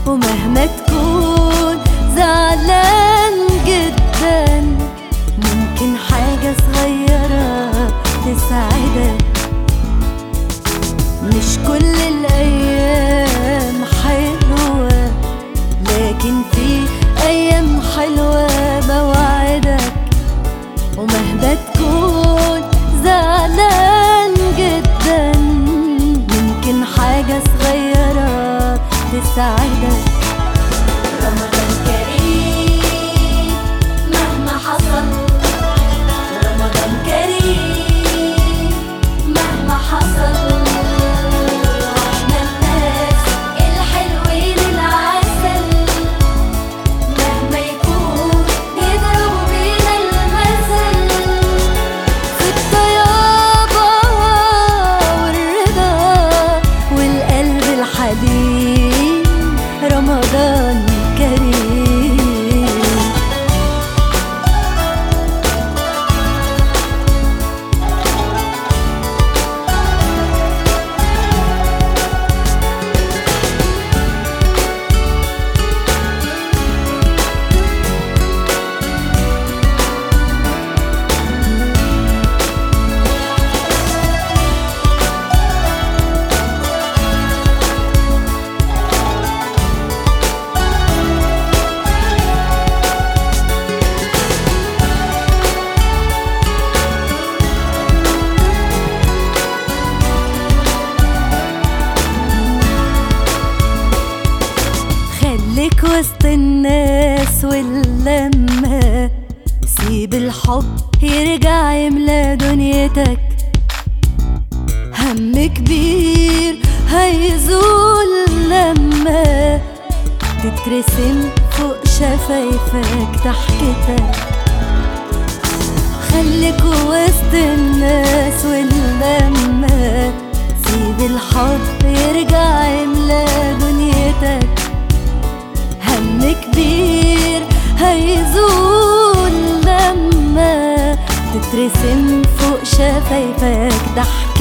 ومهما تكون زعلان جدا ممكن حاجة صغيرة تساعدك مش كل الأيام حلوة لكن في أيام حلوة بوعدك ومهما تكون زعلان جدا ممكن حاجة صغيرة تساعدك رمضان كريم مهما حصل رمضان كريم مهما حصل احنا الناس الحلوين العسل مهما يكون يضربوا بينا المثل في الطيابة والرضا والقلب الحليم رمضان كريم خليك وسط الناس واللمة سيب الحب يرجع يملى دنيتك هم كبير هيزول لما تترسم فوق شفايفك ضحكتك خليك وسط الناس واللمة سيب الحب يرجع يملى دنيتك هم كبير هيزول لما تترسم فوق شفايفك ضحكة